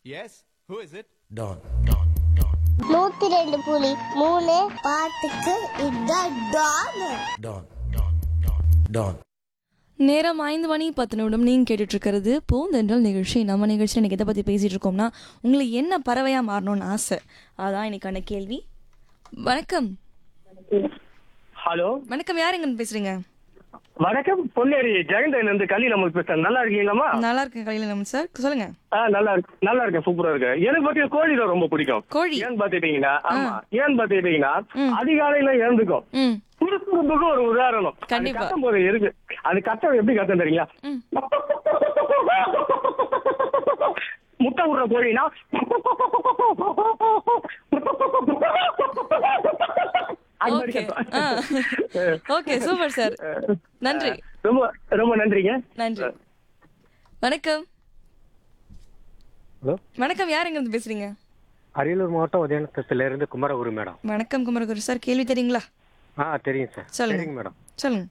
Yes? Who is it? Don. நூத்தி ரெண்டு புலி மூணு பாட்டுக்கு இதான் டான் Don. Don. நேரம் ஐந்து மணி பத்து நிமிடம் நீங்கள் கேட்டுட்டு இருக்கிறது பூந்தென்றல் நிகழ்ச்சி நம்ம நிகழ்ச்சியில் இன்னைக்கு எதை பற்றி பேசிகிட்டு இருக்கோம்னா உங்களுக்கு என்ன பறவையாக மாறணும்னு ஆசை அதான் இன்னைக்கான கேள்வி வணக்கம் ஹலோ வணக்கம் யார் எங்கன்னு பேசுறீங்க வணக்கம் பொன்னேரி ஜெகண்டன் இருந்து கலி நமக்கு பேசுறேன் நல்லா இருக்கீங்களாம்மா நல்லா இருக்கேன் கலையில நம்ம சார் சொல்லுங்க ஆ நல்லா இருக்கு நல்லா இருக்கேன் சூப்பரா இருக்கு எனக்கு பாத்தீங்கன்னா கோழி தான் ரொம்ப பிடிக்கும் கோழி ஏன்னு பாத்துட்டீங்கன்னா ஆமா ஏன்னு பாத்துட்டீங்கன்னா அதிகாலையில எழுந்துக்கும் ம் சுறுசுறுப்புக்கு ஒரு உதாரணம் அது கண்டிப்பா. கத்தும் போது இருக்கு அது கத்த எப்படி கத்தம் தெரியுங்களா ம். முட்டை விடுற கோழினா அது மாதிரி ஓகே கத்தும். ஓகே சூப்பர் சார் நன்றி ரொம்ப ரொம்ப நன்றிங்க நன்றி வணக்கம் ஹலோ வணக்கம் யார் எங்கேருந்து பேசுறீங்க அரியலூர் மாவட்டம் உதயநத்தத்துல இருந்து குமரகுரு மேடம் வணக்கம் குமரகுரு சார் கேள்வி தெரியுங்களா ஆ தெரியும் சார் சொல்லுங்க. சரிங்க மேடம் சொல்லுங்க